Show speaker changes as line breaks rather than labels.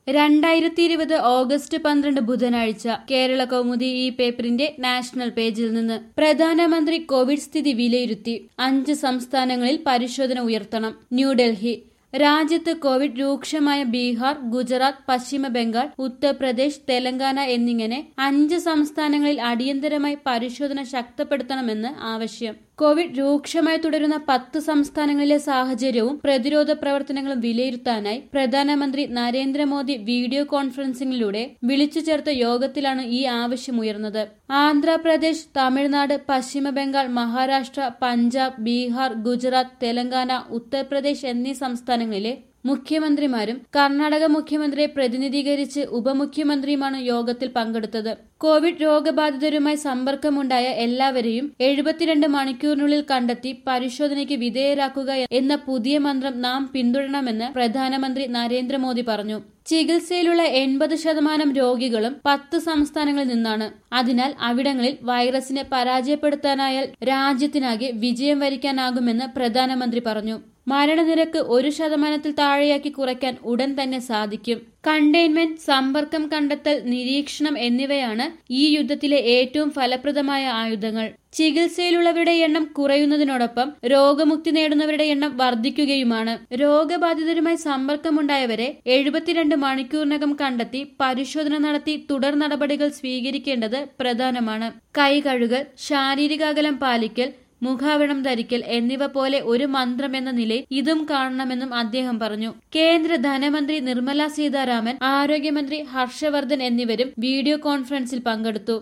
രണ്ടായിരത്തി ഇരുപത് ഓഗസ്റ്റ് പന്ത്രണ്ട് ബുധനാഴ്ച കേരള കൗമുദി ഈ പേപ്പറിന്റെ നാഷണൽ പേജിൽ നിന്ന് പ്രധാനമന്ത്രി കോവിഡ് സ്ഥിതി വിലയിരുത്തി അഞ്ച് സംസ്ഥാനങ്ങളിൽ പരിശോധന ഉയർത്തണം ന്യൂഡൽഹി രാജ്യത്ത് കോവിഡ് രൂക്ഷമായ ബീഹാർ ഗുജറാത്ത് പശ്ചിമ ബംഗാൾ ഉത്തർപ്രദേശ് തെലങ്കാന എന്നിങ്ങനെ അഞ്ച് സംസ്ഥാനങ്ങളിൽ അടിയന്തരമായി പരിശോധന ശക്തപ്പെടുത്തണമെന്ന് ആവശ്യം കോവിഡ് രൂക്ഷമായി തുടരുന്ന പത്ത് സംസ്ഥാനങ്ങളിലെ സാഹചര്യവും പ്രതിരോധ പ്രവർത്തനങ്ങളും വിലയിരുത്താനായി പ്രധാനമന്ത്രി നരേന്ദ്രമോദി വീഡിയോ കോൺഫറൻസിംഗിലൂടെ വിളിച്ചു ചേർത്ത യോഗത്തിലാണ് ഈ ആവശ്യമുയർന്നത് ആന്ധ്രാപ്രദേശ് തമിഴ്നാട് പശ്ചിമ ബംഗാൾ മഹാരാഷ്ട്ര പഞ്ചാബ് ബീഹാർ ഗുജറാത്ത് തെലങ്കാന ഉത്തർപ്രദേശ് എന്നീ സംസ്ഥാനങ്ങളിലെ മുഖ്യമന്ത്രിമാരും കർണാടക മുഖ്യമന്ത്രിയെ പ്രതിനിധീകരിച്ച് ഉപമുഖ്യമന്ത്രിയുമാണ് യോഗത്തിൽ പങ്കെടുത്തത് കോവിഡ് രോഗബാധിതരുമായി സമ്പർക്കമുണ്ടായ എല്ലാവരെയും എഴുപത്തിരണ്ട് മണിക്കൂറിനുള്ളിൽ കണ്ടെത്തി പരിശോധനയ്ക്ക് വിധേയരാക്കുക എന്ന പുതിയ മന്ത്രം നാം പിന്തുടരണമെന്ന് പ്രധാനമന്ത്രി നരേന്ദ്രമോദി പറഞ്ഞു ചികിത്സയിലുള്ള എൺപത് ശതമാനം രോഗികളും പത്ത് സംസ്ഥാനങ്ങളിൽ നിന്നാണ് അതിനാൽ അവിടങ്ങളിൽ വൈറസിനെ പരാജയപ്പെടുത്താനായാൽ രാജ്യത്തിനാകെ വിജയം വരിക്കാനാകുമെന്ന് പ്രധാനമന്ത്രി പറഞ്ഞു മരണനിരക്ക് ഒരു ശതമാനത്തിൽ താഴെയാക്കി കുറയ്ക്കാൻ ഉടൻ തന്നെ സാധിക്കും കണ്ടെയ്ൻമെന്റ് സമ്പർക്കം കണ്ടെത്തൽ നിരീക്ഷണം എന്നിവയാണ് ഈ യുദ്ധത്തിലെ ഏറ്റവും ഫലപ്രദമായ ആയുധങ്ങൾ ചികിത്സയിലുള്ളവരുടെ എണ്ണം കുറയുന്നതിനോടൊപ്പം രോഗമുക്തി നേടുന്നവരുടെ എണ്ണം വർദ്ധിക്കുകയുമാണ് രോഗബാധിതരുമായി സമ്പർക്കമുണ്ടായവരെ എഴുപത്തിരണ്ട് മണിക്കൂറിനകം കണ്ടെത്തി പരിശോധന നടത്തി തുടർ നടപടികൾ സ്വീകരിക്കേണ്ടത് പ്രധാനമാണ് കൈ കഴുകൽ ശാരീരിക അകലം പാലിക്കൽ മുഖാവരണം ധരിക്കൽ എന്നിവ പോലെ ഒരു മന്ത്രം എന്ന നിലയിൽ ഇതും കാണണമെന്നും അദ്ദേഹം പറഞ്ഞു കേന്ദ്ര ധനമന്ത്രി നിർമ്മല സീതാരാമൻ ആരോഗ്യമന്ത്രി ഹർഷവർദ്ധൻ എന്നിവരും വീഡിയോ കോൺഫറൻസിൽ പങ്കെടുത്തു